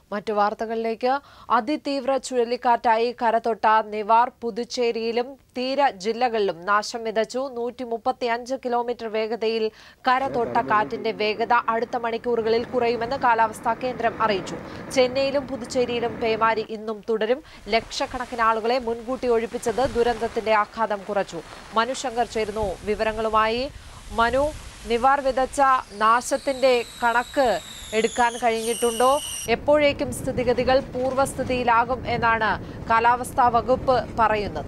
മറ്റു വാർത്തകളിലേക്ക് അതിതീവ്ര ചുഴലിക്കാറ്റായി കരതൊട്ട നിവാർ പുതുച്ചേരിയിലും തീര ജില്ലകളിലും നാശം വിതച്ചു നൂറ്റി മുപ്പത്തിയഞ്ച് കിലോമീറ്റർ വേഗതയിൽ കരതൊട്ട കാറ്റിന്റെ വേഗത അടുത്ത മണിക്കൂറുകളിൽ കുറയുമെന്ന് കാലാവസ്ഥാ കേന്ദ്രം അറിയിച്ചു ചെന്നൈയിലും പുതുച്ചേരിയിലും പേമാരി ഇന്നും തുടരും ലക്ഷക്കണക്കിന് ആളുകളെ മുൻകൂട്ടി ഒഴിപ്പിച്ചത് ദുരന്തത്തിന്റെ ആഘാതം കുറച്ചു മനു ശങ്കർ ചേരുന്നു വിവരങ്ങളുമായി മനു നിവാർ വിതച്ച നാശത്തിന്റെ കണക്ക് എടുക്കാൻ കഴിഞ്ഞിട്ടുണ്ടോ എപ്പോഴേക്കും സ്ഥിതിഗതികൾ പൂർവ്വസ്ഥിതിയിലാകും എന്നാണ് കാലാവസ്ഥാ വകുപ്പ് പറയുന്നത്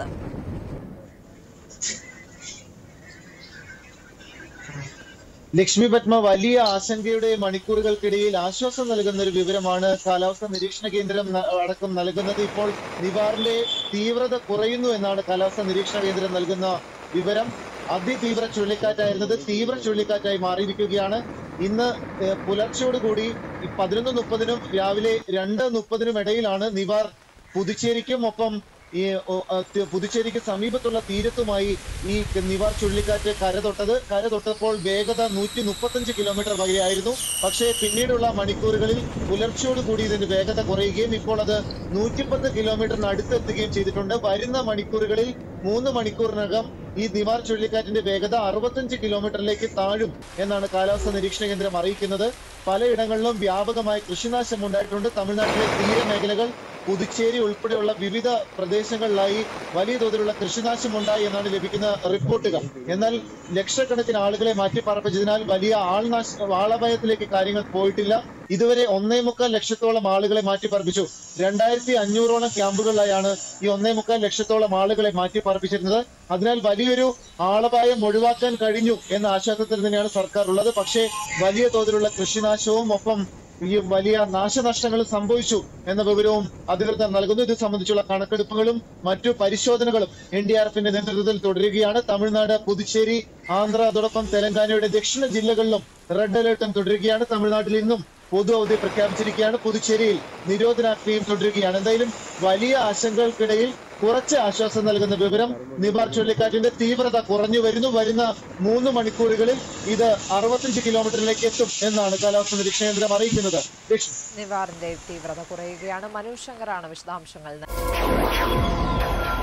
ലക്ഷ്മി പത്മ വലിയ ആശങ്കയുടെ മണിക്കൂറുകൾക്കിടയിൽ ആശ്വാസം നൽകുന്ന ഒരു വിവരമാണ് കാലാവസ്ഥാ നിരീക്ഷണ കേന്ദ്രം ന- അടക്കം നൽകുന്നത് ഇപ്പോൾ നിവാറിന്റെ തീവ്രത കുറയുന്നു എന്നാണ് കാലാവസ്ഥാ നിരീക്ഷണ കേന്ദ്രം നൽകുന്ന വിവരം അതിതീവ്ര ചുഴലിക്കാറ്റായിരുന്നത് തീവ്ര ചുഴലിക്കാറ്റായി മാറിയിരിക്കുകയാണ് ഇന്ന് ഏഹ്, പുലർച്ചയോടുകൂടി ഈ പതിനൊന്ന് മുപ്പതിനും രാവിലെ രണ്ട് മുപ്പതിനും ഇടയിലാണ് നിവാർ പുതുച്ചേരിക്കും ഒപ്പം ഈ ഓ, ആ, തി- പുതുച്ചേരിക്ക് സമീപത്തുള്ള തീരത്തുമായി ഈ നിവാർ ചുഴലിക്കാറ്റ് കരതൊട്ടത് കരതൊട്ടപ്പോൾ വേഗത നൂറ്റി മുപ്പത്തഞ്ച് കിലോമീറ്റർ വരെയായിരുന്നു പക്ഷേ പിന്നീടുള്ള മണിക്കൂറുകളിൽ പുലർച്ചയോടുകൂടി ഇതിന്റെ വേഗത കുറയുകയും ഇപ്പോൾ അത് നൂറ്റിപ്പത്ത് കിലോമീറ്ററിന് അടുത്തെത്തുകയും ചെയ്തിട്ടുണ്ട് വരുന്ന മണിക്കൂറുകളിൽ മൂന്ന് മണിക്കൂറിനകം ഈ നിവാർ ചുഴലിക്കാറ്റിന്റെ വേഗത അറുപത്തഞ്ച് കിലോമീറ്ററിലേക്ക് താഴും എന്നാണ് കാലാവസ്ഥാ നിരീക്ഷണ കേന്ദ്രം അറിയിക്കുന്നത് പലയിടങ്ങളിലും വ്യാപകമായ കൃഷിനാശം ഉണ്ടായിട്ടുണ്ട് തമിഴ്നാട്ടിലെ തീരമേഖലകൾ പുതുച്ചേരി ഉൾപ്പെടെയുള്ള വിവിധ പ്രദേശങ്ങളിലായി വലിയ തോതിലുള്ള കൃഷിനാശം ഉണ്ടായി എന്നാണ് ലഭിക്കുന്ന റിപ്പോർട്ടുകൾ എന്നാൽ ലക്ഷക്കണക്കിന് ആളുകളെ മാറ്റിപ്പാർപ്പിച്ചതിനാൽ വലിയ ആൾനാശ ആളപായത്തിലേക്ക് കാര്യങ്ങൾ പോയിട്ടില്ല ഇതുവരെ ഒന്നേ മുക്കാൽ ലക്ഷത്തോളം ആളുകളെ മാറ്റിപ്പാർപ്പിച്ചു രണ്ടായിരത്തി അഞ്ഞൂറോളം ക്യാമ്പുകളിലായാണ് ഈ ഒന്നേ മുക്കാൽ ലക്ഷത്തോളം ആളുകളെ മാറ്റിപ്പാർപ്പിച്ചിരുന്നത് അതിനാൽ വലിയൊരു ആളപായം ഒഴിവാക്കാൻ കഴിഞ്ഞു എന്ന ആശ്വാസത്തിൽ തന്നെയാണ് സർക്കാർ ഉള്ളത് പക്ഷേ വലിയ തോതിലുള്ള കൃഷിനാശവും ഒപ്പം ഈ വലിയ നാശനഷ്ടങ്ങളും സംഭവിച്ചു എന്ന വിവരവും അധികൃതർ നൽകുന്നു ഇത് സംബന്ധിച്ചുള്ള കണക്കെടുപ്പുകളും മറ്റു പരിശോധനകളും എൻ ഡി ആർ എഫിന്റെ നേതൃത്വത്തിൽ തുടരുകയാണ് തമിഴ്നാട് പുതുച്ചേരി ആന്ധ്ര അതോടൊപ്പം തെലങ്കാനയുടെ ദക്ഷിണ ജില്ലകളിലും റെഡ് അലേർട്ടും തുടരുകയാണ് തമിഴ്നാട്ടിൽ ഇന്നും പൊതു അവധി പ്രഖ്യാപിച്ചിരിക്കുകയാണ് പുതുച്ചേരിയിൽ നിരോധനാജ്ഞയും തുടരുകയാണ് എന്തായാലും വലിയ ആശങ്കകൾക്കിടയിൽ കുറച്ച് ആശ്വാസം നൽകുന്ന വിവരം നിവാർ ചുഴലിക്കാറ്റിന്റെ തീവ്രത കുറഞ്ഞു വരുന്നു വരുന്ന മൂന്ന് മണിക്കൂറുകളിൽ ഇത് അറുപത്തഞ്ച് കിലോമീറ്ററിലേക്ക് എത്തും എന്നാണ് കാലാവസ്ഥാ നിരീക്ഷണ കേന്ദ്രം അറിയിക്കുന്നത് ലക്ഷ്മി നിവാറിന്റെ തീവ്രത കുറയുകയാണ് മനു ശങ്കറാണ് വിശദാംശങ്ങൾ നൽകിയത്.